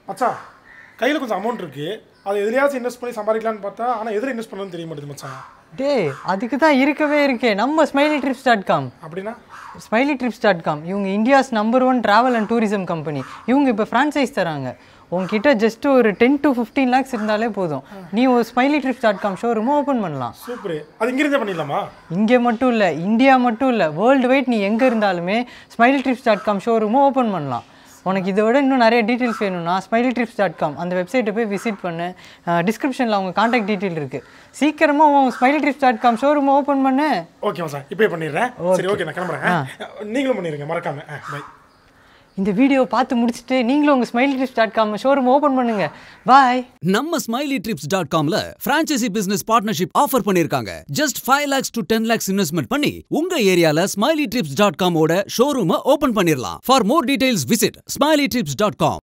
மச்சான் கையில் கொஞ்சம் அமௌண்ட் இருக்குது அதை எதுலையாச்சும் இன்வெஸ்ட் பண்ணி சம்பாதிக்கலாம்னு பார்த்தா ஆனால் எதில் இன்வெஸ்ட் பண்ணணும்னு தெரிய மாட்டேது மச்சான் டேய் அதுக்கு தான் இருக்கவே இருக்கே நம்ம ஸ்மைலி ட்ரிப்ஸ் டாட் காம் அப்படின்னா ஸ்மைலி ட்ரிப்ஸ் டாட் காம் இவங்க India's number one travel and tourism company இவங்க இப்போ ஃப்ரான்ச்சைஸ் தராங்க உங்ககிட்ட ஜஸ்ட் ஒரு டென் டு ஃபிஃப்டீன் லேக்ஸ் இருந்தாலே போதும் நீ ஒரு ஸ்மைலி ட்ரிப்ஸ் டாட் காம் ஷோரூமும் ஓப்பன் பண்ணலாம் சூப்பர் அது இங்கிருந்தே பண்ணிடலாமா இங்கே மட்டும் இல்லை இந்தியா மட்டும் இல்லை வேர்ல்டு வைட் நீ எங்கே இருந்தாலுமே ஸ்மைலி ட்ரிப்ஸ் டாட் காம் ஷோரூமும் ஓப்பன் பண்ணலாம் உனக்கு இதை விட இன்னும் நிறைய டீட்டெயில்ஸ் வேணும்னா ஸ்மைலி ட்ரிப்ஸ் டாட் காம் அந்த வெப்சைட்டை போய் விசிட் பண்ணு டிஸ்கிரிப்ஷனில் அவங்க காண்டாக்ட் டீட்டெயில் இருக்குது சீக்கிரமாக உன் smiley trips dot com showroom open பண்ணு ஓகே மச்சான் இப்போ பண்ணிடுறேன் சரி ஓகே நான் கிளம்புறேன் நீங்களும் பண்ணிடுங்க மறக்காம பை இந்த வீடியோ பார்த்து முடிச்சுட்டு நீங்களும் உங்கள் smiley trips dot com showroom open பண்ணுங்க பாய் நம்ம ஸ்மைலி ட்ரிப்ஸ் டாட் காம்ல பிரான்ச்சைசி பிசினஸ் பார்ட்னர்ஷிப் ஆஃபர் பண்ணிருக்காங்க just five lakhs to ten lakhs investment பண்ணி உங்க ஏரியால ஸ்மைலி ட்ரிப்ஸ் டாட் காமோட ஷோரூமை ஓபன் பண்ணிடலாம் for more details visit smiley trips dot com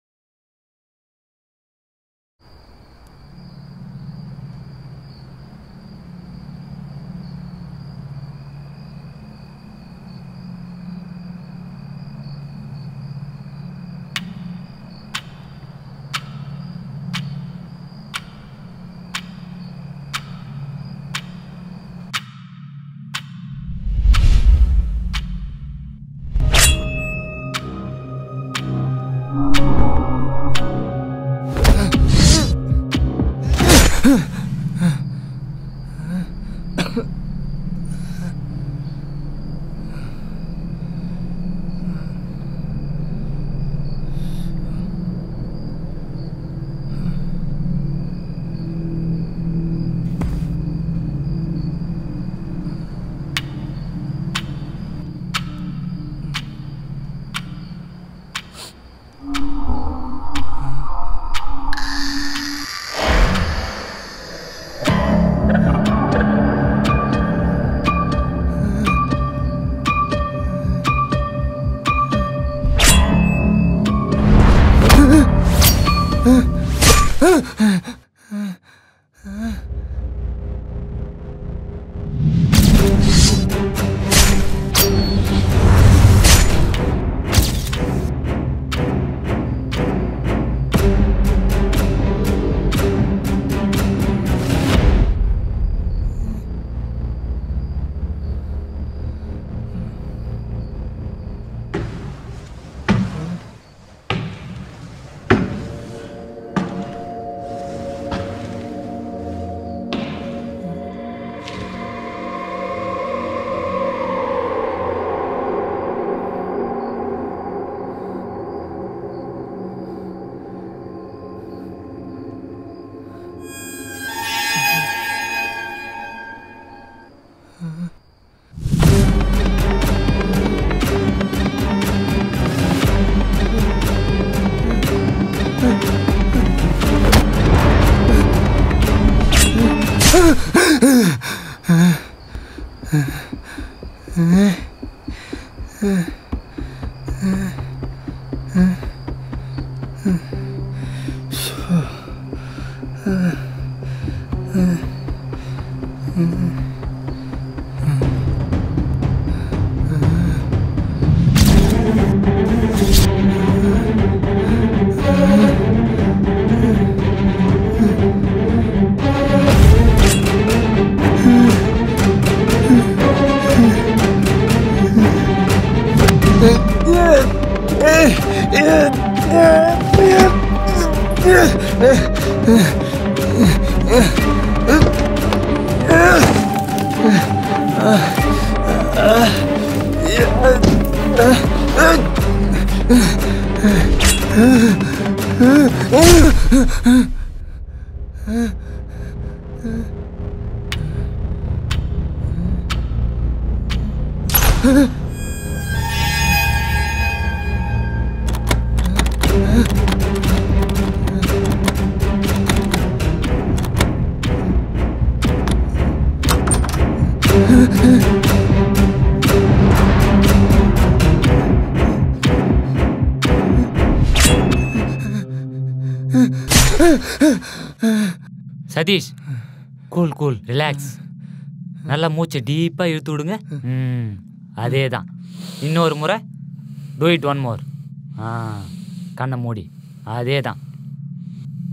Satish cool cool relax நல்லா மூச்சை டீப்பாக இழுத்து விடுங்க ம் அதே தான் இன்னொரு முறை டூ இட் ஒன் மோர் ஆ கண்ணை மூடி அதே தான்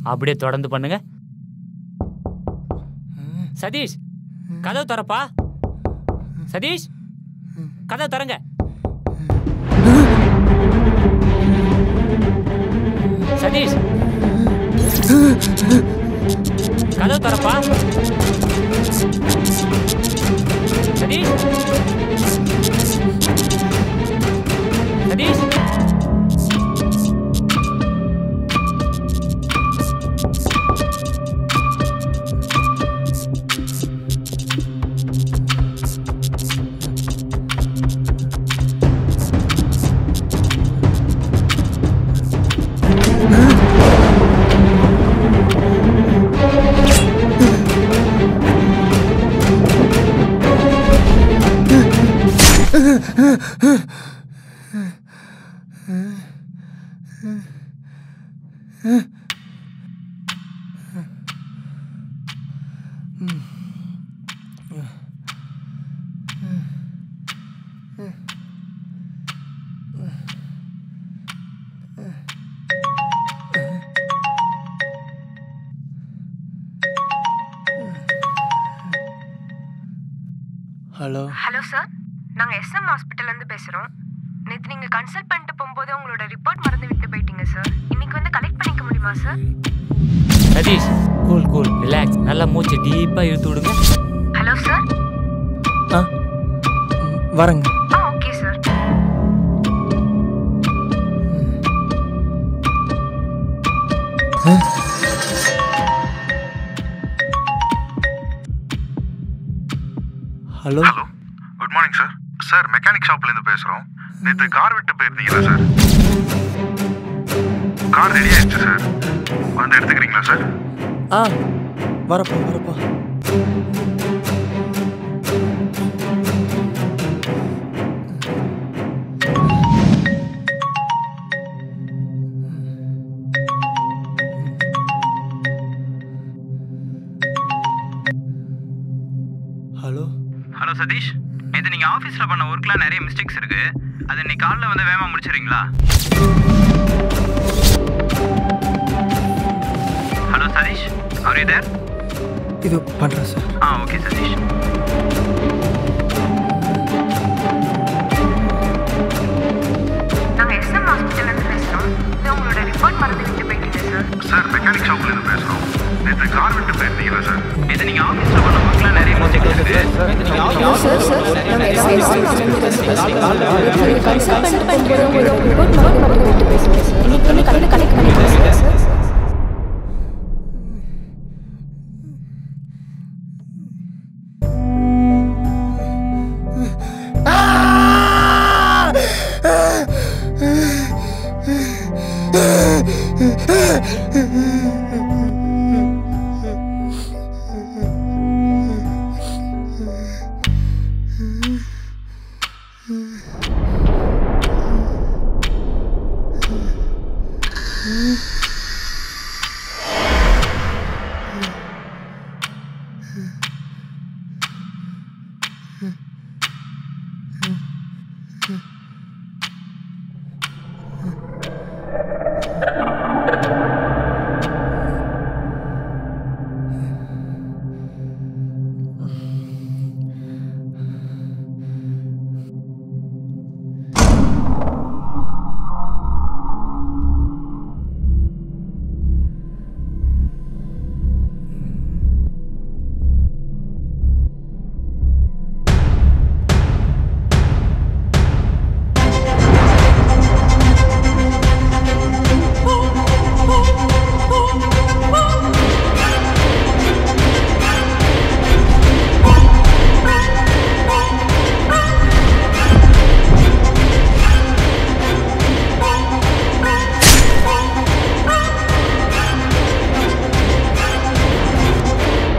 அப்படியே தொடர்ந்து பண்ணுங்க சதீஷ் கதவு திறப்பா சதீஷ் கதவு திறங்க சதீஷ் கதவு திறப்பா Satish Satish hello hello sir நாங்கள் எஸ்எம் ஹாஸ்பிட்டல்லேருந்து பேசுகிறோம் நேற்று நீங்கள் கன்சல்ட் பண்ணிட்டு போகும்போது உங்களோட ரிப்போர்ட் மறந்து விட்டு போயிட்டீங்க சார் இன்னைக்கு வந்து கலெக்ட் பண்ணிக்க முடியுமா sir Satish cool cool relax நல்லா மூச்சு டீப்பாக இழுத்து விடுங்க ஹலோ சார் ஆ ம், வரேங்க ஆ okay sir hello hello good morning sir sir mechanic ஷாப்லேருந்து பேசுகிறோம் நேற்று கார் விட்டு போயிருந்தீங்களா சார் கார் ரெடி ஆயிடுச்சு சார் வந்து எடுத்துக்கிறீங்களா சார் ஆ வரப்பா வரப்பா ஹலோ ஹலோ சதீஷ் நேற்று நீங்கள் ஆஃபீஸில் பண்ண ஒர்க்கில் நிறைய மிஸ்டேக்ஸ் இருக்கு அது இன்னைக்கு காலைல வந்து வேகமாக முடிச்சிடுறீங்களா hello Satish are you there இது பண்ணுறேன் சார் ஆ ஓகே சதீஷ் நாங்கள் எஸ்எம் ஹாஸ்பிட்டல்லேருந்து பேசுகிறோம் இது உங்களோட ரிப்போர்ட் மறந்து விட்டு போயிட்டீங்க சார் சார் மெக்கானிக் ஷாப்லேருந்து பேசுகிறோம் நேற்று கார் விட்டு போயிருந்தீங்களா சார் நேற்று நீங்கள் ஆஃபீஸில் பண்ண ஒர்க்கில் நிறைய மிஸ்டேக்ஸ் இருக்கு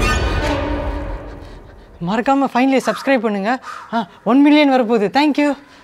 மறக்காமல் ஃபைனலி சப்ஸ்கிரைப் பண்ணுங்கள் ஆ ஒன் மில்லியன் வரப்போகுது தேங்க்யூ